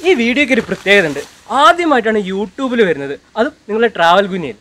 ഈ വീഡിയോയ്ക്ക് ഒരു പ്രത്യേകത ഉണ്ട് ആദ്യമായിട്ടാണ് യൂട്യൂബിൽ വരുന്നത് അതും നിങ്ങളുടെ ട്രാവൽ ഗുനിയൽ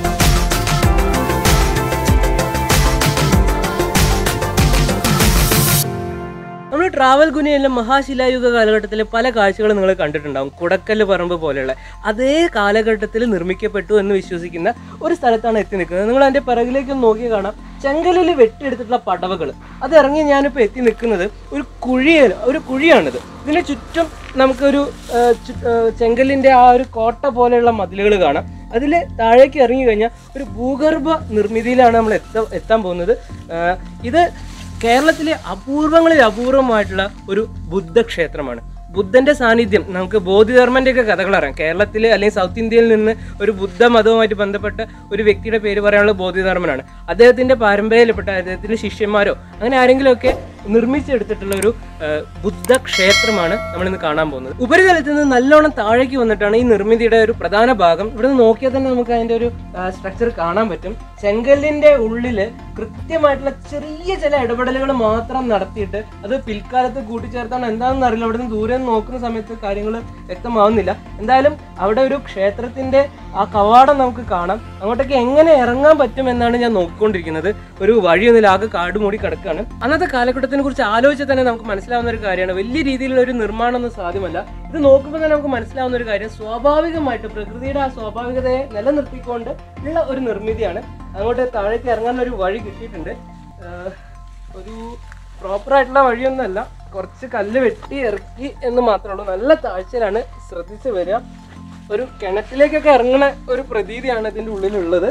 നമ്മൾ ട്രാവൽ ഗുനിയയിലെ മഹാശിലായുഗ കാലഘട്ടത്തിലെ പല കാഴ്ചകളും നിങ്ങൾ കണ്ടിട്ടുണ്ടാവും കുടക്കല്ല് പറമ്പ് പോലെയുള്ള അതേ കാലഘട്ടത്തിൽ നിർമ്മിക്കപ്പെട്ടു എന്ന് വിശ്വസിക്കുന്ന ഒരു സ്ഥലത്താണ് എത്തി നിൽക്കുന്നത് നിങ്ങൾ അതിൻ്റെ പിറകിലേക്ക് ഒന്ന് നോക്കി കാണാം ചെങ്കലിൽ വെട്ടിയെടുത്തിട്ടുള്ള പടവകൾ അത് ഇറങ്ങി ഞാനിപ്പോൾ എത്തി നിൽക്കുന്നത് ഒരു കുഴിയിൽ ഒരു കുഴിയാണിത് ഇതിന് ചുറ്റും നമുക്കൊരു ആ, ചു- ആ, ചെങ്കലിൻ്റെ ആ ഒരു കോട്ട പോലെയുള്ള മതിലുകൾ കാണാം അതിൽ താഴേക്ക് ഇറങ്ങി കഴിഞ്ഞാൽ ഒരു ഭൂഗർഭ നിർമ്മിതിയിലാണ് നമ്മൾ എത്ത എത്താൻ പോകുന്നത് ആ, ഇത് കേരളത്തിലെ അപൂർവങ്ങളിൽ അപൂർവമായിട്ടുള്ള ഒരു ബുദ്ധക്ഷേത്രമാണ് ബുദ്ധന്റെ സാന്നിധ്യം നമുക്ക് ബോധിധർമ്മന്റെ ഒക്കെ കഥകൾ അറിയാം കേരളത്തിൽ അല്ലെങ്കിൽ സൗത്ത് ഇന്ത്യയിൽ നിന്ന് ഒരു ബുദ്ധ മതവുമായിട്ട് ബന്ധപ്പെട്ട ഒരു വ്യക്തിയുടെ പേര് പറയാനുള്ള ബോധിധർമ്മനാണ് അദ്ദേഹത്തിന്റെ പാരമ്പര്യത്തിൽപ്പെട്ട അദ്ദേഹത്തിന്റെ ശിഷ്യന്മാരോ അങ്ങനെ ആരെങ്കിലുമൊക്കെ നിർമ്മിച്ചെടുത്തിട്ടുള്ള ഒരു ആ, ബുദ്ധ ക്ഷേത്രമാണ് നമ്മൾ ഇന്ന് കാണാൻ പോകുന്നത് ഉപരിതലത്തിൽ നിന്ന് നല്ലോണം താഴേക്ക് വന്നിട്ടാണ് ഈ നിർമ്മിതിയുടെ ഒരു പ്രധാന ഭാഗം ഇവിടെ നിന്ന് നോക്കിയാൽ തന്നെ നമുക്ക് അതിന്റെ ഒരു സ്ട്രക്ചർ കാണാൻ പറ്റും ചെങ്കല്ലിന്റെ ഉള്ളില് കൃത്യമായിട്ടുള്ള ചെറിയ ചില ഇടപെടലുകൾ മാത്രം നടത്തിയിട്ട് അത് പിൽക്കാലത്ത് കൂട്ടിച്ചേർത്താണ് എന്താണെന്ന് അറിയില്ല അവിടെ നിന്ന് ദൂരെ നിന്ന് നോക്കുന്ന സമയത്ത് കാര്യങ്ങൾ വ്യക്തമാവുന്നില്ല എന്തായാലും അവിടെ ഒരു ക്ഷേത്രത്തിന്റെ ആ കവാടം നമുക്ക് കാണാം അങ്ങോട്ടേക്ക് എങ്ങനെ ഇറങ്ങാൻ പറ്റും എന്നാണ് ഞാൻ നോക്കിക്കൊണ്ടിരിക്കുന്നത് ഒരു വഴിയൊന്നുമില്ല ആകെ കാട് മൂടി കിടക്കുകയാണ് അന്നത്തെ കാലഘട്ടത്തിനെ കുറിച്ച് ആലോചിച്ചാൽ തന്നെ നമുക്ക് മനസ്സിലാവുന്ന ഒരു കാര്യമാണ് വലിയ രീതിയിലുള്ള ഒരു നിർമ്മാണം ഒന്നും സാധ്യമല്ല ഇത് നോക്കുമ്പോൾ തന്നെ നമുക്ക് മനസ്സിലാവുന്ന ഒരു കാര്യം സ്വാഭാവികമായിട്ട് പ്രകൃതിയുടെ ആ സ്വാഭാവികതയെ നിലനിർത്തിക്കൊണ്ട് ഉള്ള ഒരു നിർമ്മിതിയാണ് അങ്ങോട്ട് താഴേക്ക് ഇറങ്ങാൻ ഒരു വഴി കിട്ടിയിട്ടുണ്ട് ആഹ് ഒരു പ്രോപ്പർ ആയിട്ടുള്ള വഴിയൊന്നുമല്ല കുറച്ച് കല്ല് വെട്ടി ഇറക്കി എന്ന് മാത്രമേ ഉള്ളൂ നല്ല താഴ്ചയിലാണ് ശ്രദ്ധിച്ച് വരിക ഒരു കിണറ്റിലേക്കൊക്കെ ഇറങ്ങുന്ന ഒരു പ്രതീതിയാണ് ഇതിൻ്റെ ഉള്ളിലുള്ളത്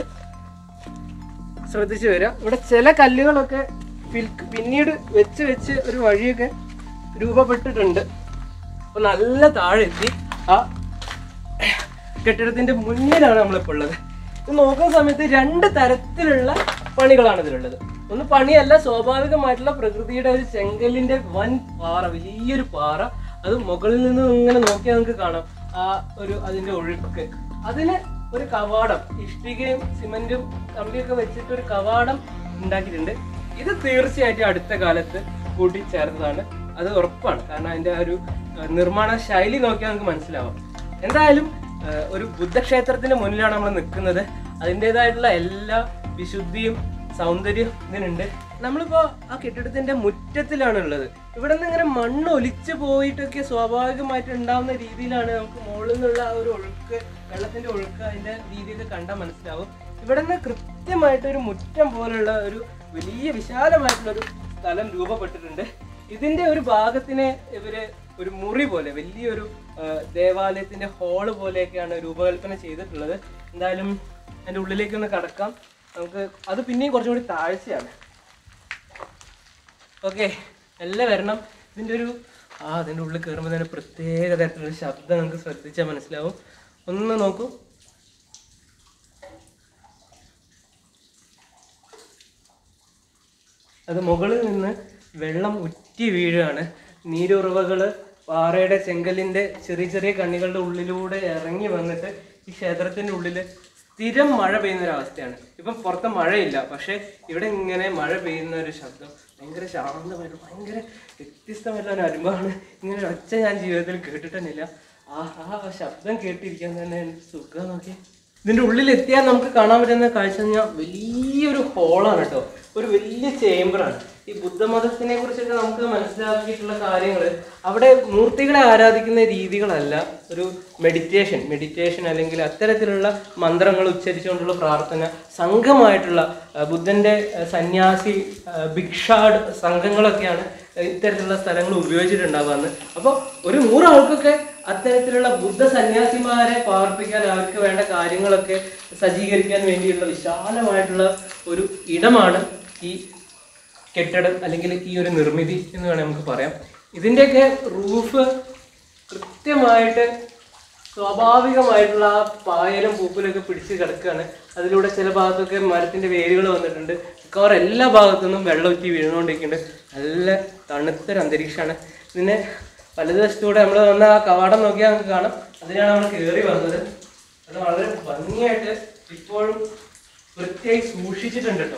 ശ്രദ്ധിച്ച് വരിക ഇവിടെ ചില കല്ലുകളൊക്കെ പിൽ- പിന്നീട് വെച്ച് വെച്ച് ഒരു വഴിയൊക്കെ രൂപപ്പെട്ടിട്ടുണ്ട് അപ്പൊ നല്ല താഴെ എത്തി ആ കെട്ടിടത്തിന്റെ മുന്നിലാണ് നമ്മളിപ്പോൾ ഉള്ളത് ഇത് നോക്കുന്ന സമയത്ത് രണ്ട് തരത്തിലുള്ള പണികളാണ് ഇതിലുള്ളത് ഒന്ന് പണിയല്ല സ്വാഭാവികമായിട്ടുള്ള പ്രകൃതിയുടെ ഒരു ചെങ്കല്ലിന്റെ വൻ പാറ വലിയൊരു പാറ അത് മുകളിൽ നിന്ന് ഇങ്ങനെ നോക്കിയാൽ നമുക്ക് കാണാം ആ ഒരു അതിന്റെ ഒഴുക്ക് അതിന് ഒരു കവാടം ഇഷ്ടികയും സിമന്റും കമ്പിയൊക്കെ വെച്ചിട്ട് ഒരു കവാടം ഉണ്ടാക്കിയിട്ടുണ്ട് ഇത് തീർച്ചയായിട്ടും അടുത്ത കാലത്ത് കൂട്ടിച്ചേർത്തതാണ് അത് ഉറപ്പാണ് കാരണം അതിന്റെ ആ ഒരു ആ, നിർമ്മാണ ശൈലി നോക്കിയാൽ നമുക്ക് മനസ്സിലാവാം എന്തായാലും ആ, ഒരു ബുദ്ധക്ഷേത്രത്തിന്റെ മുന്നിലാണ് നമ്മൾ നിൽക്കുന്നത് അതിൻ്റെതായിട്ടുള്ള എല്ലാ വിശുദ്ധിയും സൗന്ദര്യവും ഇതിനുണ്ട് നമ്മളിപ്പോ ആ കെട്ടിടത്തിന്റെ മുറ്റത്തിലാണ് ഉള്ളത് ഇവിടെ നിന്ന് ഇങ്ങനെ മണ്ണ് ഒലിച്ചു പോയിട്ടൊക്കെ സ്വാഭാവികമായിട്ട് ഉണ്ടാവുന്ന രീതിയിലാണ് നമുക്ക് മുകളിൽ നിന്നുള്ള ആ ഒരു ഒഴുക്ക് വെള്ളത്തിന്റെ ഒഴുക്ക് അതിന്റെ രീതിയൊക്കെ കണ്ടാൽ മനസ്സിലാവും ഇവിടെ നിന്ന് കൃത്യമായിട്ട് ഒരു മുറ്റം പോലുള്ള ഒരു വലിയ വിശാലമായിട്ടുള്ള ഒരു സ്ഥലം രൂപപ്പെട്ടിട്ടുണ്ട് ഇതിന്റെ ഒരു ഭാഗത്തിനെ ഇവര് ഒരു മുറി പോലെ വലിയൊരു ആ, ദേവാലയത്തിന്റെ ഹാള് പോലെയൊക്കെയാണ് രൂപകൽപ്പന ചെയ്തിട്ടുള്ളത് എന്തായാലും അതിന്റെ ഉള്ളിലേക്ക് ഒന്ന് കടക്കാം നമുക്ക് അത് പിന്നെയും കുറച്ചും കൂടി താഴ്ചയാണ് ഓക്കെ എല്ലാം വരണം ഇതിന്റെ ഒരു ആ അതിന്റെ ഉള്ളിൽ കയറുമ്പോൾ തന്നെ പ്രത്യേക തരത്തിലുള്ള ശബ്ദം നമുക്ക് ശ്രദ്ധിച്ചാൽ മനസ്സിലാവും ഒന്ന് നോക്കൂ അത് മുകളിൽ നിന്ന് വെള്ളം ഉറ്റി വീഴുകയാണ് നീരുറവകള് പാറയുടെ ചെങ്കലിന്റെ ചെറിയ ചെറിയ കണ്ണികളുടെ ഉള്ളിലൂടെ ഇറങ്ങി വന്നിട്ട് ഈ ക്ഷേത്രത്തിന്റെ ഉള്ളില് സ്ഥിരം മഴ പെയ്യുന്ന ഒരു അവസ്ഥയാണ് ഇപ്പം പുറത്ത് മഴയില്ല പക്ഷെ ഇവിടെ ഇങ്ങനെ മഴ പെയ്യുന്ന ഒരു ശബ്ദം ഭയങ്കര ശാന്തമായിട്ട് ഭയങ്കര വ്യത്യസ്തമായിട്ടുള്ള ഒരു അനുഭവമാണ് ഇങ്ങനെ ഒരു ഒച്ച ഞാൻ ജീവിതത്തിൽ കേട്ടിട്ടന്നില്ല ആ ആ ശബ്ദം കേട്ടിരിക്കാൻ തന്നെ എനിക്ക് സുഖം നോക്കി ഇതിന്റെ ഉള്ളിൽ എത്തിയാൽ നമുക്ക് കാണാൻ പറ്റുന്ന കാഴ്ച എന്ന് പറഞ്ഞാൽ വലിയൊരു ഹോളാണ് കേട്ടോ ഒരു വലിയ ചേംബറാണ് ഈ ബുദ്ധമതത്തിനെ കുറിച്ചൊക്കെ നമുക്ക് മനസ്സിലാക്കിയിട്ടുള്ള കാര്യങ്ങൾ അവിടെ മൂർത്തികളെ ആരാധിക്കുന്ന രീതികളല്ല ഒരു മെഡിറ്റേഷൻ മെഡിറ്റേഷൻ അല്ലെങ്കിൽ അത്തരത്തിലുള്ള മന്ത്രങ്ങൾ ഉച്ചരിച്ചുകൊണ്ടുള്ള പ്രാർത്ഥന സംഘമായിട്ടുള്ള ആ, ബുദ്ധന്റെ ആ, സന്യാസി ആ, ഭിക്ഷാട് സംഘങ്ങളൊക്കെയാണ് ഇത്തരത്തിലുള്ള സ്ഥലങ്ങൾ ഉപയോഗിച്ചിട്ടുണ്ടാവുകയെന്ന് അപ്പോൾ ഒരു നൂറ് ആൾക്കൊക്കെ അത്തരത്തിലുള്ള ബുദ്ധ സന്യാസിമാരെ പാർപ്പിക്കാൻ അവർക്ക് വേണ്ട കാര്യങ്ങളൊക്കെ സജ്ജീകരിക്കാൻ വേണ്ടിയുള്ള വിശാലമായിട്ടുള്ള ഒരു ഇടമാണ് ഈ കെട്ടിടം അല്ലെങ്കിൽ ഈ ഒരു നിർമ്മിതി എന്ന് വേണമെങ്കിൽ നമുക്ക് പറയാം ഇതിൻ്റെയൊക്കെ റൂഫ് കൃത്യമായിട്ട് സ്വാഭാവികമായിട്ടുള്ള ആ പായലും പൂപ്പലൊക്കെ പിടിച്ച് കിടക്കുകയാണ് അതിലൂടെ ചില ഭാഗത്തൊക്കെ മരത്തിന്റെ വേരുകൾ വന്നിട്ടുണ്ട് മിക്കവാറും എല്ലാ ഭാഗത്തു നിന്നും വെള്ളം ഉറ്റി വീഴുന്നുകൊണ്ടിരിക്കുന്നുണ്ട് നല്ല തണുത്തൊരു അന്തരീക്ഷമാണ് ഇതിന് വലതുവശത്തൂടെ നമ്മൾ വന്ന ആ കവാടം നോക്കിയാൽ നമുക്ക് കാണാം അതിനാണ് നമ്മൾ കയറി വന്നത് അത് വളരെ ഭംഗിയായിട്ട് ഇപ്പോഴും വൃത്തിയായി സൂക്ഷിച്ചിട്ടുണ്ട് കേട്ടോ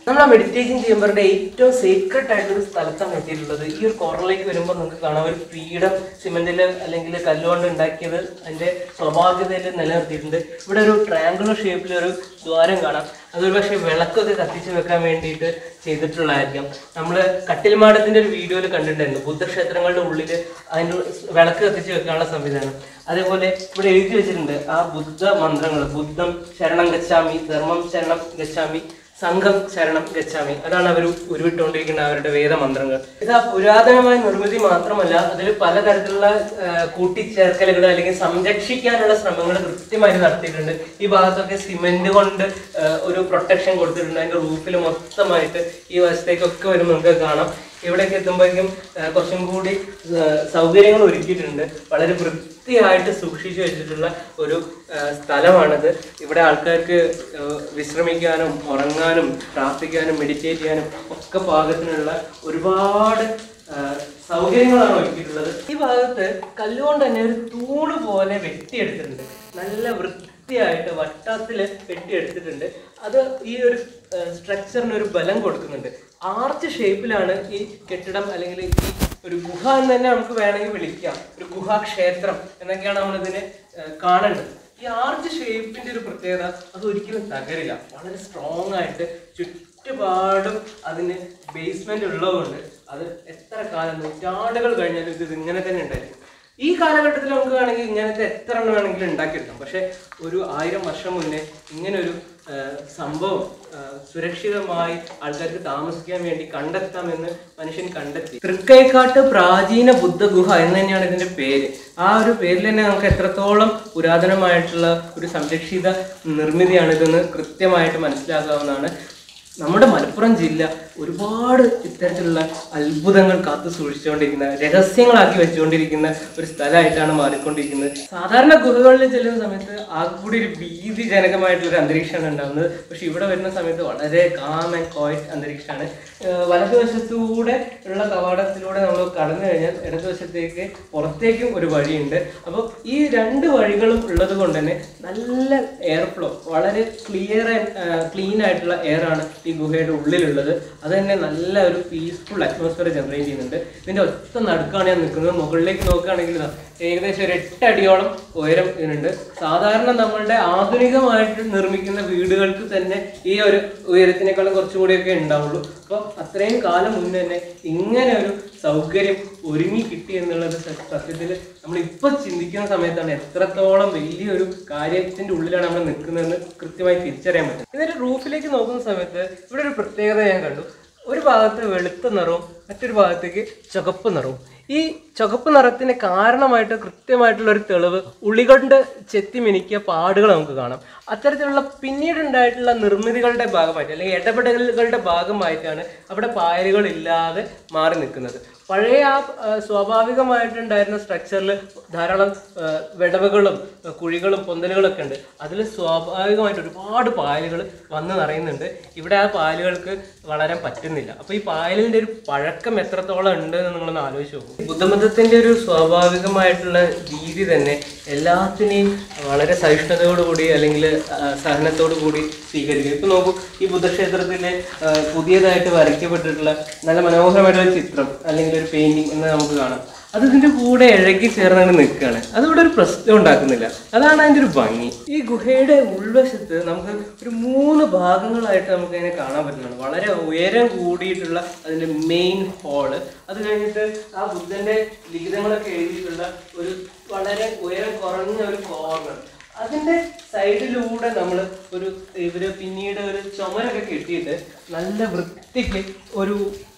നമ്മൾ ആ മെഡിറ്റേഷൻ ചേമ്പറിന്റെ ഏറ്റവും സീക്രട്ട് ആയിട്ടുള്ള ഒരു സ്ഥലത്താണ് എത്തിയിട്ടുള്ളത് ഈ ഒരു കോർണറിലേക്ക് വരുമ്പോൾ നമുക്ക് കാണാം ഒരു പീഠം സിമെന്റിൽ അല്ലെങ്കിൽ കല്ലുകൊണ്ട് ഉണ്ടാക്കിയത് അതിന്റെ സ്വാഭാവികതയിൽ നിലനിർത്തിയിട്ടുണ്ട് ഇവിടെ ഒരു ട്രയാങ്കുലർ ഷേപ്പിൽ ഒരു ദ്വാരം കാണാം അതൊരു പക്ഷേ വിളക്കൊക്കെ കത്തിച്ച് വെക്കാൻ വേണ്ടിയിട്ട് ചെയ്തിട്ടുള്ളതായിരിക്കാം നമ്മൾ കട്ടിൽമാടത്തിന്റെ ഒരു വീഡിയോയിൽ കണ്ടിട്ടുണ്ടായിരുന്നു ബുദ്ധക്ഷേത്രങ്ങളുടെ ഉള്ളിൽ അതിൻ്റെ വിളക്ക് കത്തിച്ച് വെക്കാനുള്ള സംവിധാനം അതേപോലെ ഇവിടെ എഴുതി വെച്ചിട്ടുണ്ട് ആ ബുദ്ധ മന്ത്രങ്ങൾ ബുദ്ധം ശരണം ഗച്ഛാമി ധർമ്മം ശരണം ഗച്ഛാമി സംഘം ശരണം ഗച്ഛാമി അതാണ് അവർ ഉരുവിട്ടുകൊണ്ടിരിക്കുന്ന അവരുടെ വേദമന്ത്രങ്ങൾ ഇത് ആ പുരാതനമായ നിർമ്മിതി മാത്രമല്ല അതിൽ പലതരത്തിലുള്ള ആ, കൂട്ടിച്ചേർക്കലുകൾ അല്ലെങ്കിൽ സംരക്ഷിക്കാനുള്ള ശ്രമങ്ങൾ കൃത്യമായി നടത്തിയിട്ടുണ്ട് ഈ ഭാഗത്തൊക്കെ സിമെന്റ് കൊണ്ട് ആ, ഒരു പ്രൊട്ടക്ഷൻ കൊടുത്തിട്ടുണ്ട് അതിന്റെ റൂഫിൽ മൊത്തമായിട്ട് ഈ വശത്തേക്കൊക്കെ വരുമ്പോൾ നമുക്ക് കാണാം ഇവിടേക്ക് എത്തുമ്പോഴേക്കും ആ, കുറച്ചും കൂടി ആ, സൗകര്യങ്ങൾ ഒരുക്കിയിട്ടുണ്ട് വളരെ വൃത്തിയായിട്ട് സൂക്ഷിച്ചു വെച്ചിട്ടുള്ള ഒരു ആ, സ്ഥലമാണിത് ഇവിടെ ആൾക്കാർക്ക് ആ, വിശ്രമിക്കാനും ഉറങ്ങാനും പ്രാർത്ഥിക്കാനും മെഡിറ്റേറ്റ് ചെയ്യാനും ഒക്കെ പാകത്തിനുള്ള ഒരുപാട് ആ, സൗകര്യങ്ങളാണ് ഒരുക്കിയിട്ടുള്ളത് ഈ ഭാഗത്ത് കല്ലുകൊണ്ട് തന്നെ ഒരു തൂണ് പോലെ വെട്ടിയെടുത്തിട്ടുണ്ട് നല്ല വൃത്തിയായിട്ട് വട്ടത്തില് വെട്ടിയെടുത്തിട്ടുണ്ട് അത് ഈ ഒരു സ്ട്രക്ചറിന് ഒരു ബലം കൊടുക്കുന്നുണ്ട് ആർച്ച് ഷേപ്പിലാണ് ഈ കെട്ടിടം അല്ലെങ്കിൽ ഈ ഒരു ഗുഹ എന്ന് തന്നെ നമുക്ക് വേണമെങ്കിൽ വിളിക്കാം ഒരു ഗുഹാക്ഷേത്രം എന്നൊക്കെയാണ് നമ്മളിതിനെ ഏഹ്, കാണേണ്ടത് ഈ ആർച്ച് ഷേപ്പിന്റെ ഒരു പ്രത്യേകത അത് ഒരിക്കലും തകരില്ല വളരെ സ്ട്രോങ് ആയിട്ട് ചുറ്റുപാടും അതിന് ബേസ്മെന്റ് ഉള്ളതുകൊണ്ട് അത് എത്ര കാലം നൂറ്റാണ്ടുകൾ കഴിഞ്ഞാലും ഇത് ഇങ്ങനെ തന്നെ ഉണ്ടായിരിക്കും ഈ കാലഘട്ടത്തിൽ നമുക്ക് വേണമെങ്കിൽ ഇങ്ങനത്തെ എത്ര എണ്ണം വേണമെങ്കിലും ഉണ്ടാക്കിയെടുക്കാം പക്ഷെ ഒരു ആയിരം വർഷം മുന്നേ ഇങ്ങനെ ഒരു ആ, സംഭവം ആ, സുരക്ഷിതമായി ആൾക്കാർക്ക് താമസിക്കാൻ വേണ്ടി കണ്ടെത്താമെന്ന് മനുഷ്യൻ കണ്ടെത്തി തൃക്കൈക്കാട്ട് പ്രാചീന ബുദ്ധ ഗുഹ എന്ന് തന്നെയാണ് ഇതിന്റെ പേര് ആ ഒരു പേരിൽ തന്നെ നമുക്ക് എത്രത്തോളം പുരാതനമായിട്ടുള്ള ഒരു സംരക്ഷിത നിർമ്മിതിയാണിതെന്ന് കൃത്യമായിട്ട് മനസ്സിലാക്കാവുന്നതാണ് നമ്മുടെ മലപ്പുറം ജില്ല ഒരുപാട് ഇത്തരത്തിലുള്ള അത്ഭുതങ്ങൾ കാത്തു സൂക്ഷിച്ചുകൊണ്ടിരിക്കുന്ന രഹസ്യങ്ങളാക്കി വെച്ചുകൊണ്ടിരിക്കുന്ന ഒരു സ്ഥലമായിട്ടാണ് മാറിക്കൊണ്ടിരിക്കുന്നത് സാധാരണ ഗുഹകളിൽ ചെല്ലുന്ന സമയത്ത് ആകെ കൂടി ഒരു ഭീതിജനകമായിട്ടുള്ള ഒരു അന്തരീക്ഷമാണ് ഉണ്ടാകുന്നത് പക്ഷെ ഇവിടെ വരുന്ന സമയത്ത് വളരെ കാം ആൻഡ് കോയറ്റ് അന്തരീക്ഷമാണ് ഏഹ് വലതുവശത്തൂടെ ഉള്ള കവാടത്തിലൂടെ നമ്മൾ കടന്നു കഴിഞ്ഞാൽ ഇടതുവശത്തേക്ക് പുറത്തേക്കും ഒരു വഴിയുണ്ട് അപ്പോൾ ഈ രണ്ട് വഴികളും ഉള്ളത് കൊണ്ട് തന്നെ നല്ല എയർ ഫ്ലോ വളരെ ക്ലിയർ ആൻഡ് ക്ലീൻ ആയിട്ടുള്ള എയർ ആണ് ഈ ഗുഹയുടെ ഉള്ളിലുള്ളത് അത് തന്നെ നല്ല ഒരു പീസ്ഫുൾ അറ്റ്മോസ്ഫിയർ ജനറേറ്റ് ചെയ്യുന്നുണ്ട് ഇതിന്റെ ഒറ്റ നടുക്കാണ് ഞാൻ നിൽക്കുന്നത് മുകളിലേക്ക് നോക്കുകയാണെങ്കിൽ ഇതാ ഏകദേശം ഒരു എട്ട് അടിയോളം ഉയരം ഇതിനുണ്ട് സാധാരണ നമ്മളുടെ ആധുനികമായിട്ട് നിർമ്മിക്കുന്ന വീടുകൾക്ക് തന്നെ ഈ ഒരു ഉയരത്തിനേക്കാളും കുറച്ചും കൂടിയൊക്കെ ഉണ്ടാവുള്ളൂ അപ്പോൾ അത്രയും കാലം മുന്നേ തന്നെ ഇങ്ങനെ ഒരു സൗകര്യം ഒരുങ്ങി കിട്ടി എന്നുള്ളത് സത്യത്തിൽ നമ്മൾ ഇപ്പൊ ചിന്തിക്കുന്ന സമയത്താണ് എത്രത്തോളം വലിയൊരു കാര്യത്തിന്റെ ഉള്ളിലാണ് നമ്മൾ നിൽക്കുന്നതെന്ന് കൃത്യമായി തിരിച്ചറിയാൻ പറ്റും ഇതിന്റെ റൂഫിലേക്ക് നോക്കുന്ന സമയത്ത് ഇവിടെ ഒരു പ്രത്യേകത ഞാൻ കണ്ടു ഒരു ഭാഗത്ത് വെളുത്ത നിറവും മറ്റൊരു ഭാഗത്തേക്ക് ചുവപ്പ് നിറവും ഈ ചുവപ്പ് നിറത്തിന് കാരണമായിട്ട് കൃത്യമായിട്ടുള്ള ഒരു തെളിവ് ഉള്ളികൊണ്ട് ചെത്തി മിനിക്കിയ പാടുകൾ നമുക്ക് കാണാം അത്തരത്തിലുള്ള പിന്നീട് ഉണ്ടായിട്ടുള്ള നിർമ്മിതികളുടെ ഭാഗമായിട്ട് അല്ലെങ്കിൽ ഇടപെടലുകളുടെ ഭാഗമായിട്ടാണ് അവിടെ പായലുകൾ ഇല്ലാതെ മാറി നിൽക്കുന്നത് പഴയ ആ ആ, സ്വാഭാവികമായിട്ടുണ്ടായിരുന്ന സ്ട്രക്ചറിൽ ധാരാളം ആ, വിടവുകളും ആ, കുഴികളും പൊന്തലുകളൊക്കെ ഉണ്ട് അതിൽ സ്വാഭാവികമായിട്ട് ഒരുപാട് പായലുകൾ വന്ന് നിറയുന്നുണ്ട് ഇവിടെ ആ പായലുകൾക്ക് വളരാൻ പറ്റുന്നില്ല അപ്പോൾ ഈ പായലിൻ്റെ ഒരു പഴക്കം എത്രത്തോളം ഉണ്ട് എന്ന് നിങ്ങളൊന്ന് ആലോചിച്ച് നോക്കും ബുദ്ധമതത്തിൻ്റെ ഒരു സ്വാഭാവികമായിട്ടുള്ള രീതി തന്നെ എല്ലാത്തിനെയും വളരെ സഹിഷ്ണുതയോടുകൂടി അല്ലെങ്കിൽ ആ, സഹനത്തോടു കൂടി സ്വീകരിക്കും ഇപ്പൊ നോക്കൂ ഈ ബുദ്ധക്ഷേത്രത്തിലെ ആ, പുതിയതായിട്ട് വരയ്ക്കപ്പെട്ടിട്ടുള്ള നല്ല മനോഹരമായിട്ടുള്ള ചിത്രം അല്ലെങ്കിൽ ഒരു പെയിന്റിങ് എന്ന് നമുക്ക് കാണാം അത് ഇതിന്റെ കൂടെ ഇഴകി ചേർന്നാണ് നിൽക്കുകയാണ് അതിവിടെ ഒരു പ്രശ്നം ഉണ്ടാക്കുന്നില്ല അതാണ് അതിന്റെ ഒരു ഭംഗി ഈ ഗുഹയുടെ ഉൾവശത്ത് നമുക്ക് ഒരു മൂന്ന് ഭാഗങ്ങളായിട്ട് നമുക്ക് അതിനെ കാണാൻ പറ്റുന്നതാണ് വളരെ ഉയരം കൂടിയിട്ടുള്ള അതിന്റെ മെയിൻ ഹാള് അത് കഴിഞ്ഞിട്ട് ആ ബുദ്ധന്റെ ലിഖിതങ്ങളൊക്കെ എഴുതിയിട്ടുള്ള ഒരു വളരെ ഉയരം കുറഞ്ഞ ഒരു കോർണർ അതിന്റെ സൈഡിലൂടെ നമ്മൾ ഒരു ഇവര് പിന്നീട് ഒരു ചുമരൊക്കെ കെട്ടിയിട്ട് നല്ല വൃത്തിക്ക് ഒരു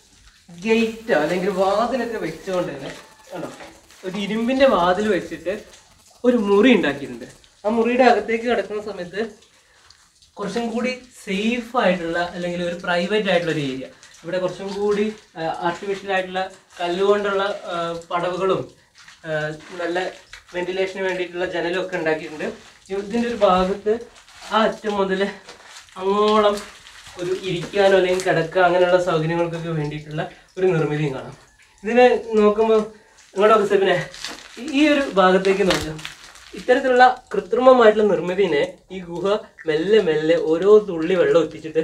ഗേറ്റ് അല്ലെങ്കിൽ വാതിലൊക്കെ വെച്ചുകൊണ്ട് തന്നെ കണ്ടോ ഒരു ഇരുമ്പിന്റെ വാതിൽ വെച്ചിട്ട് ഒരു മുറി ഉണ്ടാക്കിയിട്ടുണ്ട് ആ മുറിയുടെ അകത്തേക്ക് കിടക്കുന്ന സമയത്ത് കുറച്ചും കൂടി സേഫ് ആയിട്ടുള്ള അല്ലെങ്കിൽ ഒരു പ്രൈവറ്റ് ആയിട്ടുള്ള ഒരു ഏരിയ ഇവിടെ കുറച്ചും കൂടി ആർട്ടിഫിഷ്യൽ ആയിട്ടുള്ള കല്ലുകൊണ്ടുള്ള ആ, പടവുകളും ആ, നല്ല വെന്റിലേഷന് വേണ്ടിയിട്ടുള്ള ജനലും ഒക്കെ ഉണ്ടാക്കിയിട്ടുണ്ട് ഇതിൻ്റെ ഒരു ഭാഗത്ത് ആ അറ്റം മുതൽ അങ്ങോളം ഒരു ഇരിക്കാനോ അല്ലെങ്കിൽ കിടക്കുക അങ്ങനെയുള്ള സൗകര്യങ്ങൾക്കൊക്കെ വേണ്ടിയിട്ടുള്ള ഒരു നിർമ്മിതിയും കാണാം ഇതിനെ നോക്കുമ്പോൾ നിങ്ങളുടെ സെബിനെ ഈ ഒരു ഭാഗത്തേക്ക് നോക്കാം ഇത്തരത്തിലുള്ള കൃത്രിമമായിട്ടുള്ള നിർമ്മിതിനെ ഈ ഗുഹ മെല്ലെ മെല്ലെ ഓരോ തുള്ളി വെള്ളം ഒറ്റിച്ചിട്ട്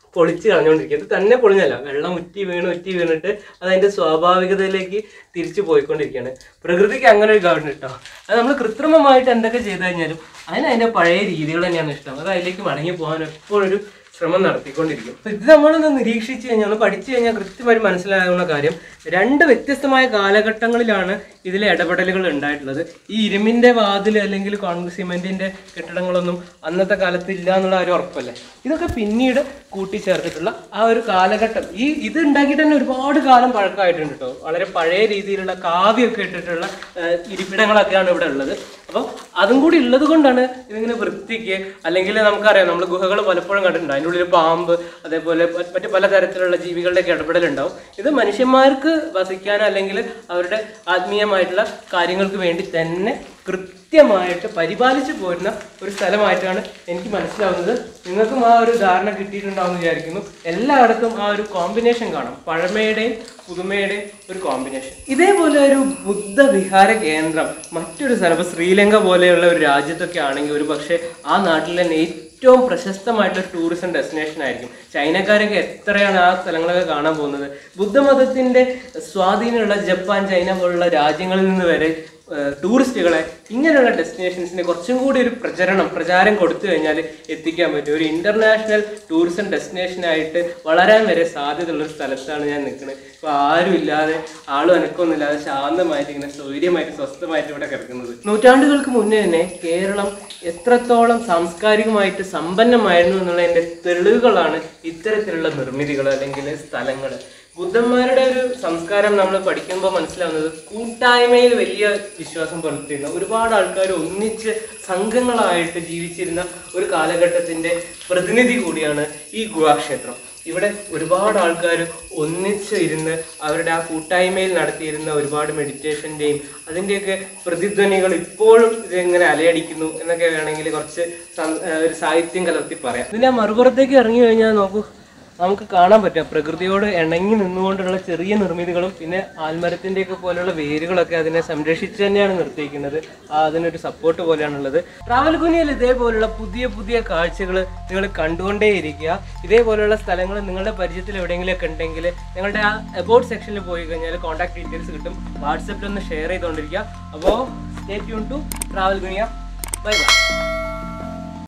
പൊളിച്ച് കളഞ്ഞുകൊണ്ടിരിക്കുക ഇത് തന്നെ പൊളിഞ്ഞല്ല വെള്ളം ഉറ്റി വീണ് ഉറ്റി വീണിട്ട് അത് അതിന്റെ സ്വാഭാവികതയിലേക്ക് തിരിച്ചു പോയിക്കൊണ്ടിരിക്കുകയാണ് പ്രകൃതിക്ക് അങ്ങനെ ഒരു ഗവൺമെന്റ് കേട്ടോ അത് നമ്മൾ കൃത്രിമമായിട്ട് എന്തൊക്കെ ചെയ്തു കഴിഞ്ഞാലും അതിന് അതിന്റെ പഴയ രീതികൾ തന്നെയാണ് ഇഷ്ടം അത് അതിലേക്ക് മടങ്ങി പോകാൻ എപ്പോഴും ഒരു ശ്രമം നടത്തിക്കൊണ്ടിരിക്കും അപ്പൊ ഇത് നമ്മളൊന്ന് നിരീക്ഷിച്ച് കഴിഞ്ഞാൽ ഒന്ന് പഠിച്ചു കഴിഞ്ഞാൽ കൃത്യമായിട്ട് മനസ്സിലാകുന്ന കാര്യം രണ്ട് വ്യത്യസ്തമായ കാലഘട്ടങ്ങളിലാണ് ഇതിലെ ഇടപെടലുകൾ ഉണ്ടായിട്ടുള്ളത് ഈ ഇരുമ്പിന്റെ വാതിൽ അല്ലെങ്കിൽ കോൺഗ്രസ് സിമെന്റിന്റെ കെട്ടിടങ്ങളൊന്നും അന്നത്തെ കാലത്ത് ഇല്ല എന്നുള്ള ഒരു ഉറപ്പല്ലേ ഇതൊക്കെ പിന്നീട് കൂട്ടിച്ചേർത്തിട്ടുള്ള ആ ഒരു കാലഘട്ടം ഈ ഇത് ഉണ്ടാക്കിയിട്ട് തന്നെ ഒരുപാട് കാലം പഴക്കമായിട്ടുണ്ട് കേട്ടോ വളരെ പഴയ രീതിയിലുള്ള കാവ്യമൊക്കെ ഇട്ടിട്ടുള്ള ആ, ഇരിപ്പിടങ്ങളൊക്കെയാണ് ഇവിടെ ഉള്ളത് അപ്പോൾ അതും കൂടി ഉള്ളത് കൊണ്ടാണ് ഇതിങ്ങനെ വൃത്തിക്ക് അല്ലെങ്കിൽ നമുക്കറിയാം നമ്മൾ ഗുഹകൾ പലപ്പോഴും കണ്ടിട്ടുണ്ട് അതിൻ്റെ ഉള്ളിൽ പാമ്പ് അതേപോലെ മ- മറ്റ് പലതരത്തിലുള്ള ജീവികളുടെയൊക്കെ ഇടപെടലുണ്ടാവും ഇത് മനുഷ്യന്മാർക്ക് വസിക്കാൻ അല്ലെങ്കിൽ അവരുടെ ആത്മീയമായിട്ടുള്ള കാര്യങ്ങൾക്ക് വേണ്ടി തന്നെ കൃത്യമായിട്ട് പരിപാലിച്ചു പോരുന്ന ഒരു സ്ഥലമായിട്ടാണ് എനിക്ക് മനസ്സിലാവുന്നത് നിങ്ങൾക്കും ആ ഒരു ധാരണ കിട്ടിയിട്ടുണ്ടാവും എന്ന് വിചാരിക്കുന്നു എല്ലായിടത്തും ആ ഒരു കോമ്പിനേഷൻ കാണാം പഴമയുടെയും പുതുമയുടെയും ഒരു കോമ്പിനേഷൻ ഇതേപോലെ ഒരു ബുദ്ധ വിഹാര കേന്ദ്രം മറ്റൊരു സ്ഥലം ഇപ്പൊ ശ്രീലങ്ക പോലെയുള്ള ഒരു രാജ്യത്തൊക്കെ ആണെങ്കിൽ ഒരു പക്ഷേ ആ നാട്ടിൽ തന്നെ ഏറ്റവും പ്രശസ്തമായിട്ടുള്ള ടൂറിസം ഡെസ്റ്റിനേഷൻ ആയിരിക്കും ചൈനക്കാരൊക്കെ എത്രയാണ് ആ സ്ഥലങ്ങളൊക്കെ കാണാൻ പോകുന്നത് ബുദ്ധമതത്തിന്റെ സ്വാധീനമുള്ള ജപ്പാൻ ചൈന പോലുള്ള രാജ്യങ്ങളിൽ നിന്ന് വരെ ഏഹ്, ടൂറിസ്റ്റുകളെ ഇങ്ങനെയുള്ള ഡെസ്റ്റിനേഷൻസിന് കുറച്ചും കൂടി ഒരു പ്രചരണം പ്രചാരം കൊടുത്തു കഴിഞ്ഞാൽ എത്തിക്കാൻ പറ്റും ഒരു ഇന്റർനാഷണൽ ടൂറിസം ഡെസ്റ്റിനേഷനായിട്ട് വളരാൻ വരെ സാധ്യതയുള്ള ഒരു സ്ഥലത്താണ് ഞാൻ നിൽക്കുന്നത് ഇപ്പോൾ ആരും ഇല്ലാതെ ആളും അനക്കൊന്നും ഇല്ലാതെ ശാന്തമായിട്ട് ഇങ്ങനെ സ്വൈര്യമായിട്ട് സ്വസ്ഥമായിട്ട് ഇവിടെ കിടക്കുന്നത് നൂറ്റാണ്ടുകൾക്ക് മുന്നേ തന്നെ കേരളം എത്രത്തോളം സാംസ്കാരികമായിട്ട് സമ്പന്നമായിരുന്നു എന്നുള്ളതിന്റെ തെളിവുകളാണ് ഇത്തരത്തിലുള്ള നിർമ്മിതികൾ അല്ലെങ്കിൽ സ്ഥലങ്ങൾ ബുദ്ധന്മാരുടെ ഒരു സംസ്കാരം നമ്മൾ പഠിക്കുമ്പോൾ മനസ്സിലാവുന്നത് കൂട്ടായ്മയിൽ വലിയ വിശ്വാസം പുലർത്തിയിരുന്ന ഒരുപാട് ആൾക്കാർ ഒന്നിച്ച് സംഘങ്ങളായിട്ട് ജീവിച്ചിരുന്ന ഒരു കാലഘട്ടത്തിന്റെ പ്രതിനിധി കൂടിയാണ് ഈ ഗുഹാക്ഷേത്രം ഇവിടെ ഒരുപാട് ആൾക്കാർ ഒന്നിച്ച് ഇരുന്ന് അവരുടെ ആ കൂട്ടായ്മയിൽ നടത്തിയിരുന്ന ഒരുപാട് മെഡിറ്റേഷൻ്റെയും അതിൻ്റെയൊക്കെ പ്രതിധ്വനികൾ ഇപ്പോഴും ഇതിങ്ങനെ അലയടിക്കുന്നു എന്നൊക്കെ വേണമെങ്കിൽ കുറച്ച് സം- ഏഹ് ഒരു സാഹിത്യം കലർത്തി പറയാം ഇതിൻ്റെ മറുപുറത്തേക്ക് ഇറങ്ങി കഴിഞ്ഞാൽ നോക്കൂ നമുക്ക് കാണാൻ പറ്റും പ്രകൃതിയോട് ഇണങ്ങി നിന്നുകൊണ്ടുള്ള ചെറിയ നിർമ്മിതികളും പിന്നെ ആൽമരത്തിൻ്റെയൊക്കെ പോലെയുള്ള വേരുകളൊക്കെ അതിനെ സംരക്ഷിച്ച് തന്നെയാണ് നിർത്തിയിരിക്കുന്നത് ആ അതിനൊരു സപ്പോർട്ട് പോലെയാണുള്ളത് ട്രാവൽ കുനിയിൽ ഇതേപോലുള്ള പുതിയ പുതിയ കാഴ്ചകൾ നിങ്ങൾ കണ്ടുകൊണ്ടേയിരിക്കുക ഇതേപോലെയുള്ള സ്ഥലങ്ങൾ നിങ്ങളുടെ പരിചയത്തിൽ എവിടെയെങ്കിലുമൊക്കെ ഉണ്ടെങ്കിൽ ഞങ്ങളുടെ ആ അബൌട്ട് സെക്ഷനിൽ പോയി കഴിഞ്ഞാൽ കോൺടാക്ട് ഡീറ്റെയിൽസ് കിട്ടും വാട്സപ്പിൽ ഒന്ന് ഷെയർ ചെയ്തുകൊണ്ടിരിക്കുക അപ്പോൾ stay tune to travel Kuniya bye by